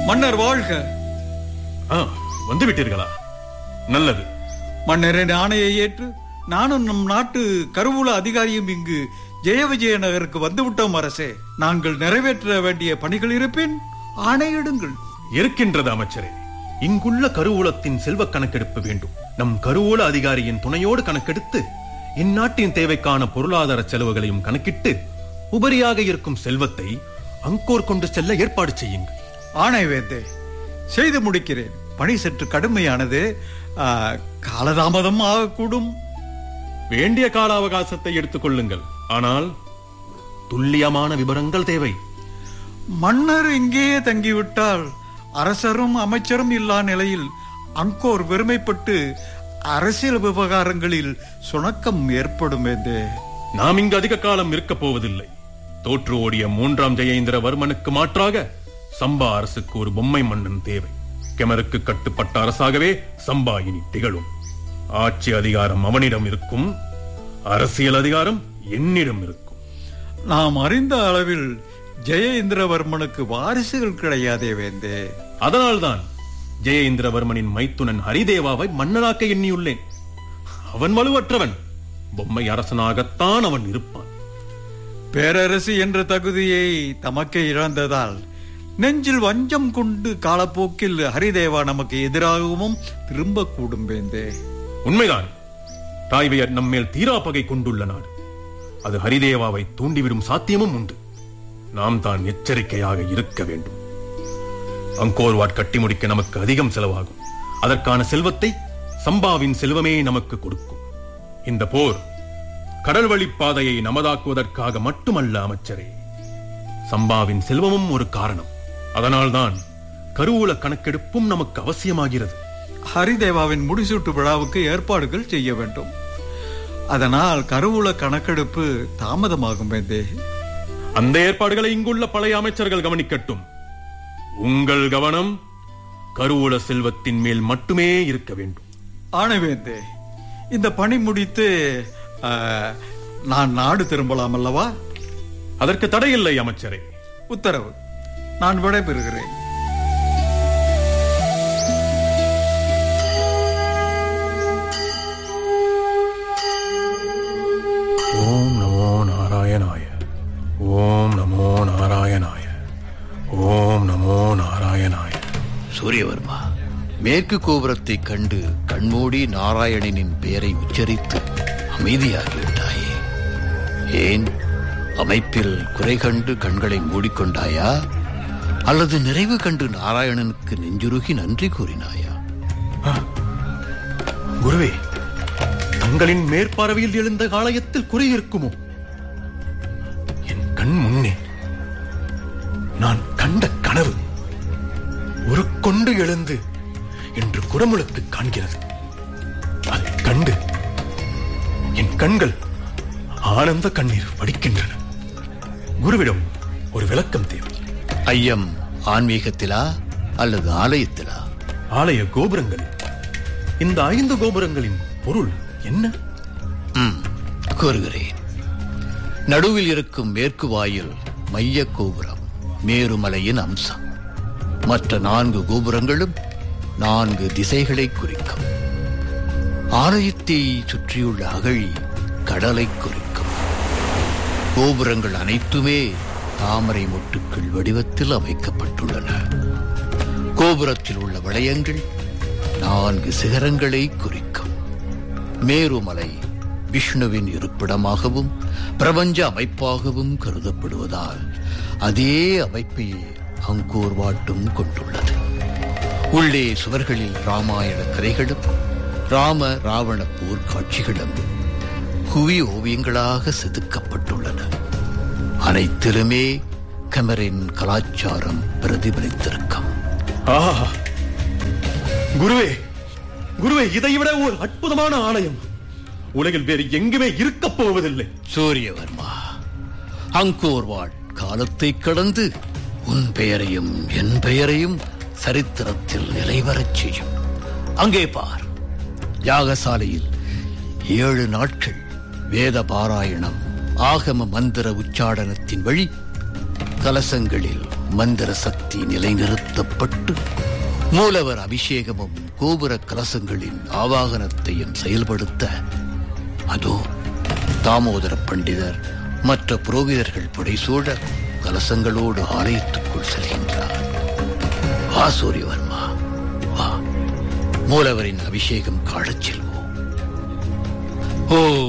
மன்னர் வாழ்க ஆ, வந்து விட்டீர்களா நல்லது மன்னரின் ஆணையை ஏற்று நானும் நம் நாட்டு கருவூல அதிகாரியும் இங்கு ஜெய விஜய நகருக்கு வந்துவிட்டோம் அரசே நாங்கள் நிறைவேற்ற வேண்டிய பணிகள் இருப்பின் ஆணையிடுங்கள் இருக்கின்றது அமைச்சரே இங்குள்ள கருவூலத்தின் செல்வ கணக்கெடுப்பு வேண்டும் நம் கருவூல அதிகாரியின் துணையோடு கணக்கெடுத்து இந்நாட்டின் தேவைக்கான பொருளாதார செலவுகளையும் கணக்கிட்டு உபரியாக இருக்கும் செல்வத்தை அங்கோர் கொண்டு செல்ல ஏற்பாடு செய்யுங்கள் ஆணை வேந்தே செய்து முடிக்கிறேன் பணி சற்று கடுமையானது ஆ, காலதாமதம் ஆகக்கூடும் வேண்டிய கால அவகாசத்தை எடுத்துக் கொள்ளுங்கள் ஆனால் துல்லியமான விவரங்கள் தேவை மன்னர் இங்கேயே தங்கிவிட்டால் அரசரும் அமைச்சரும் இல்லா நிலையில் அங்கோர் வெறுமைப்பட்டு அரசியல் விவகாரங்களில் சுணக்கம் ஏற்படும் வேந்தே நாம் இங்கு அதிக காலம் இருக்கப் போவதில்லை தோற்று ஓடிய மூன்றாம் ஜெயேந்திரவர்மனுக்கு மாற்றாக சம்பா அரசுக்கு ஒரு பொம்மை மன்னன் தேவை கெமருக்கு கட்டுப்பட்ட அரசாகவே சம்பா இனி திகழும் ஆட்சி அதிகாரம் அவனிடம் இருக்கும் அரசியல் அதிகாரம் என்னிடம் இருக்கும் நாம் அறிந்த அளவில் ஜெயேந்திரவர்மனுக்கு வாரிசுகள் கிடையாதே வேந்தே அதனால்தான் ஜெயேந்திரவர்மனின் மைத்துனன் ஹரிதேவாவை மன்னனாக்க எண்ணியுள்ளேன் அவன் வலுவற்றவன் பொம்மை அரசனாகத்தான் அவன் இருப்பான் பேரரசு என்ற தகுதியை தமக்கே இழந்ததால் நெஞ்சில் வஞ்சம் கொண்டு காலப்போக்கில் ஹரிதேவா நமக்கு எதிராகவும் திரும்பக்கூடும் வேந்தே உண்மைதான் தாய்வையர் நம்மேல் தீரா பகை கொண்டுள்ள நாடு அது ஹரிதேவாவை தூண்டிவிடும் சாத்தியமும் உண்டு நாம் தான் எச்சரிக்கையாக இருக்க வேண்டும் அங்கோர்வாட் கட்டி முடிக்க நமக்கு அதிகம் செலவாகும் அதற்கான செல்வத்தை சம்பாவின் செல்வமே நமக்கு கொடுக்கும் இந்த போர் கடல் வழிப் பாதையை நமதாக்குவதற்காக மட்டுமல்ல அமைச்சரே சம்பாவின் செல்வமும் ஒரு காரணம் அதனால்தான் கருவூல கணக்கெடுப்பும் நமக்கு அவசியமாகிறது ஹரிதேவாவின் முடிசூட்டு விழாவுக்கு ஏற்பாடுகள் செய்ய வேண்டும் அதனால் கருவூல கணக்கெடுப்பு தாமதமாகும் வேந்தே அந்த ஏற்பாடுகளை இங்குள்ள பழைய அமைச்சர்கள் கவனிக்கட்டும் உங்கள் கவனம் கருவூல செல்வத்தின் மேல் மட்டுமே இருக்க வேண்டும் ஆனவேந்தே இந்த பணி முடித்து ஆ, நான் நாடு திரும்பலாம் அல்லவா அதற்கு தடையில்லை அமைச்சரே உத்தரவு நான் விடைபெறுகிறேன் ஓம் நமோ நாராயணாய ஓம் நமோ நாராயணாய ஓம் நமோ நாராயணாய சூரியவர்மா மேற்கு கோபுரத்தை கண்டு கண்மூடி நாராயணனின் பெயரை உச்சரித்து அமைதியாகிவிட்டாயே ஏன் அமைப்பில் குறை கண்டு கண்களை மூடிக்கொண்டாயா அல்லது நிறைவு கண்டு நாராயணனுக்கு நெஞ்சுருகி நன்றி கூறினாயா குருவே தங்களின் மேற்பார்வையில் எழுந்த ஆலயத்தில் குறை இருக்குமோ என் கண் முன்னே நான் கண்ட கனவு ஒரு கொண்டு எழுந்து என்று குடமுழுக்கு காண்கிறது அதைக் கண்டு என் கண்கள் ஆனந்த கண்ணீர் வடிக்கின்றன குருவிடம் ஒரு விளக்கம் தேவை ஐயம் ஆன்மீகத்திலா அல்லது ஆலயத்திலா ஆலய கோபுரங்களில் இந்த ஐந்து கோபுரங்களின் பொருள் என்ன ம், கூறுகிறேன் நடுவில் இருக்கும் மேற்கு வாயில் மைய கோபுரம் மேருமலையின் அம்சம் மற்ற நான்கு கோபுரங்களும் நான்கு திசைகளை குறிக்கும் ஆலயத்தை சுற்றியுள்ள அகழி கடலை குறிக்கும் கோபுரங்கள் அனைத்துமே தாமரை மொட்டுக்கள் வடிவத்தில் அமைக்கப்பட்டுள்ளன கோபுரத்தில் உள்ள வளையங்கள் நான்கு சிகரங்களை குறிக்கும் மேருமலை விஷ்ணுவின் இருப்பிடமாகவும் பிரபஞ்ச அமைப்பாகவும் கருதப்படுவதால் அதே அமைப்பையே அங்கோர் வாட்டும் கொண்டுள்ளது உள்ளே சுவர்களில் ராமாயண கதைகளும் ராம ராவண போர் காட்சிகளும் குவி ஓவியங்களாக செதுக்கப்பட்டுள்ளன அனைத்திலுமே கமரின் கலாச்சாரம் பிரதிபலித்திருக்கும் ஆஹா குருவே குருவே இதைவிட ஒரு அற்புதமான ஆலயம் உலகில் வேறு எங்குமே இருக்கப் போவதில்லை சூரியவர்மா அங்கோர்வாட் காலத்தை கடந்து உன் பெயரையும் என் பெயரையும் சரித்திரத்தில் நிலைவரச் செய்யும் அங்கே பார் யாகசாலையில் ஏழு நாட்கள் வேத பாராயணம் ஆகம மந்திர உச்சாடனத்தின் வழி கலசங்களில் மந்திர சக்தி நிலைநிறுத்தப்பட்டு மூலவர் அபிஷேகமும் கோபுர கலசங்களின் ஆவாகனத்தையும் செயல்படுத்த அதோ தாமோதர பண்டிதர் மற்ற புரோகிதர்கள் புடைசூழ கலசங்களோடு ஆலயத்துக்குள் செல்கின்றார் வா சூரியவர்மா வா மூலவரின் அபிஷேகம் காணச் செல்வோம் ஓ